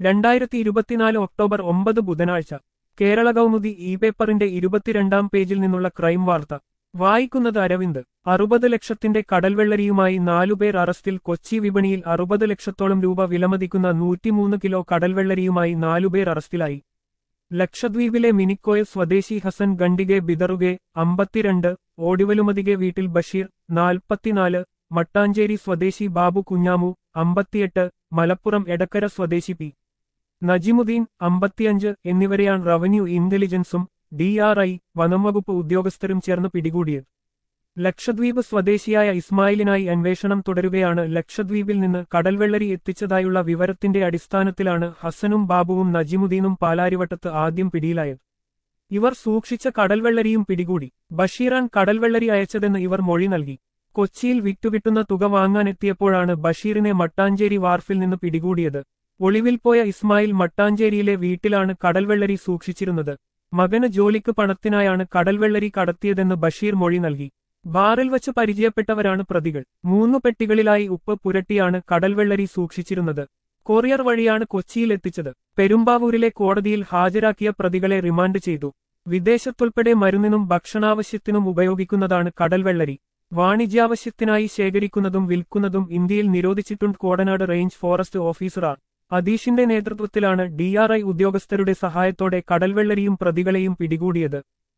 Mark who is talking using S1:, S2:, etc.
S1: രണ്ടായിരത്തി ഇരുപത്തിനാല് ഒക്ടോബർ ഒമ്പത് ബുധനാഴ്ച കേരള കൗമുദി ഇ പേപ്പറിന്റെ ഇരുപത്തിരണ്ടാം പേജിൽ നിന്നുള്ള ക്രൈം വാർത്ത വായിക്കുന്നത് അരവിന്ദ് അറുപത് ലക്ഷത്തിന്റെ കടൽവെള്ളരിയുമായി നാലുപേർ അറസ്റ്റിൽ കൊച്ചി വിപണിയിൽ അറുപത് ലക്ഷത്തോളം രൂപ വിലമതിക്കുന്ന നൂറ്റിമൂന്ന് കിലോ കടൽവെള്ളരിയുമായി നാലുപേർ അറസ്റ്റിലായി ലക്ഷദ്വീപിലെ മിനിക്കോയ സ്വദേശി ഹസൻ ഗണ്ടിഗെ ബിദറുകെ അമ്പത്തിരണ്ട് ഓടിവലുമതികെ വീട്ടിൽ ബഷീർ നാൽപ്പത്തിനാല് മട്ടാഞ്ചേരി സ്വദേശി ബാബു കുഞ്ഞാമു അമ്പത്തിയെട്ട് മലപ്പുറം എടക്കര സ്വദേശി പി നജിമുദ്ദീൻ അമ്പത്തിയഞ്ച് എന്നിവരെയാണ് റവന്യൂ ഇന്റലിജൻസും ഡിആർഐ വനംവകുപ്പ് ഉദ്യോഗസ്ഥരും ചേർന്ന് പിടികൂടിയത് ലക്ഷദ്വീപ് സ്വദേശിയായ ഇസ്മായിലിനായി അന്വേഷണം തുടരുകയാണ് ലക്ഷദ്വീപിൽ നിന്ന് കടൽവെള്ളരി എത്തിച്ചതായുള്ള വിവരത്തിന്റെ അടിസ്ഥാനത്തിലാണ് ഹസനും ബാബുവും നജിമുദ്ദീനും പാലാരിവട്ടത്ത് ആദ്യം പിടിയിലായത് ഇവർ സൂക്ഷിച്ച കടൽവെള്ളരിയും പിടികൂടി ബഷീറാൻ കടൽവെള്ളരി അയച്ചതെന്ന് ഇവർ മൊഴി നൽകി കൊച്ചിയിൽ വിറ്റുകിട്ടുന്ന തുക വാങ്ങാനെത്തിയപ്പോഴാണ് ബഷീറിനെ മട്ടാഞ്ചേരി വാർഫിൽ നിന്ന് പിടികൂടിയത് ഒളിവിൽ പോയ ഇസ്മായിൽ മട്ടാഞ്ചേരിയിലെ വീട്ടിലാണ് കടൽവെള്ളരി സൂക്ഷിച്ചിരുന്നത് മകന് ജോലിക്ക് പണത്തിനായാണ് കടൽവെള്ളരി കടത്തിയതെന്ന് ബഷീർ മൊഴി നൽകി ബാറിൽ വച്ച് പരിചയപ്പെട്ടവരാണ് പ്രതികൾ മൂന്നു പെട്ടികളിലായി ഉപ്പ് പുരട്ടിയാണ് കടൽവെള്ളരി സൂക്ഷിച്ചിരുന്നത് കൊറിയർ വഴിയാണ് കൊച്ചിയിൽ എത്തിച്ചത് പെരുമ്പാവൂരിലെ കോടതിയിൽ ഹാജരാക്കിയ പ്രതികളെ റിമാൻഡ് ചെയ്തു വിദേശത്തുൾപ്പെടെ മരുന്നിനും ഭക്ഷണാവശ്യത്തിനും ഉപയോഗിക്കുന്നതാണ് കടൽവെള്ളരി വാണിജ്യാവശ്യത്തിനായി ശേഖരിക്കുന്നതും വിൽക്കുന്നതും ഇന്ത്യയിൽ നിരോധിച്ചിട്ടുണ്ട് കോടനാട് റേഞ്ച് ഫോറസ്റ്റ് ഓഫീസറാർ അദീഷിന്റെ നേതൃത്വത്തിലാണ് ഡിആർഐ ഉദ്യോഗസ്ഥരുടെ സഹായത്തോടെ കടൽവെള്ളരിയും പ്രതികളെയും പിടികൂടിയത്